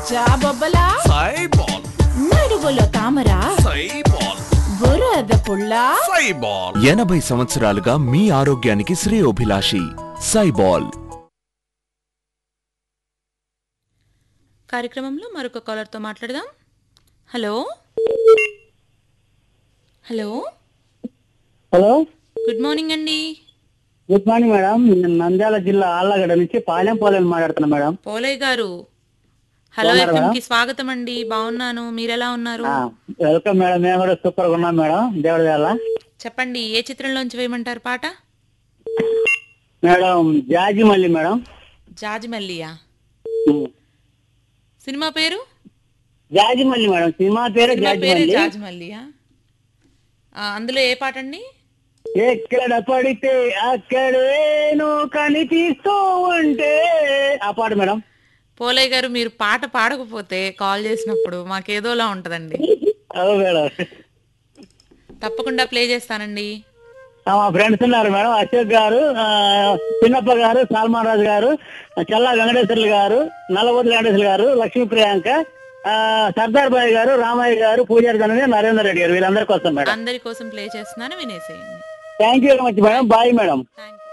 జాబొబ్బలా సైబాల్ నడువులో తామర సైబాల్ బురద పుల్ల సైబాల్ ఎనభై సంవత్సరాలుగా మీ ఆరోగ్యానికి శ్రేయోభిలాషి సైబాల్ కార్యక్రమంలో మరొక కాలర్తో మాట్లాడదాం hello hello hello good morning అండి గుడ్ మార్నింగ్ మేడం నేను నంద్యాల జిల్లా ఆళ్ళగడ్డ నుంచి పాలెం పాలెం మాట్లాడుతున్నా మేడం పోలయ్య గారు హలో బాగున్నారా FM మేడం? కి స్వాగతం అండి బాగున్నాను మీరెలా ఉన్నారు ఆ, వెల్కమ్ మేడం మేము కూడా సూపర్ గా ఉన్నాం మేడం దేవుడి వేళ చెప్పండి ఏ చిత్రంలోంచి వేయమంటారు పాట మేడం జాజి మల్లి మేడం జాజిమల్లియా ఉమ్. సినిమా పేరు జాజి మల్లి మేడం సినిమా పేరు సినిమా జాజి పేరే మల్లి జాజిమల్లియా ఆ, అందులో ఏ పాట అండి ఎక్కడ పడితే అక్కడే నువ్వు కనిపిస్తూ ఉంటే ఆ పాట మేడం పోలయ్య గారు మీరు పాట పాడకపోతే కాల్ చేసినప్పుడు మాకేదోలా ఉంటదండి అవు మేడం తప్పకుండా ప్లే చేస్తానండి ఆ, మా ఫ్రెండ్స్ ఉన్నారు మేడం అశోక్ గారు ఆ, చిన్నప్ప గారు సల్మాన్ రాజు గారు చల్లా వెంకటేశ్వర్లు గారు నల్లబోతు వెంకటేశ్వర గారు లక్ష్మీ ప్రియాంక ఆ, సర్దార్ బాయ్ గారు రామయ్య గారు పూజారి ధనని నరేందర్ రెడ్డి గారు వీళ్ళందరి కోసం మేడం అందరి కోసం ప్లే చేస్తున్నాను వినేసేయండి thank you very much madam bye madam thank you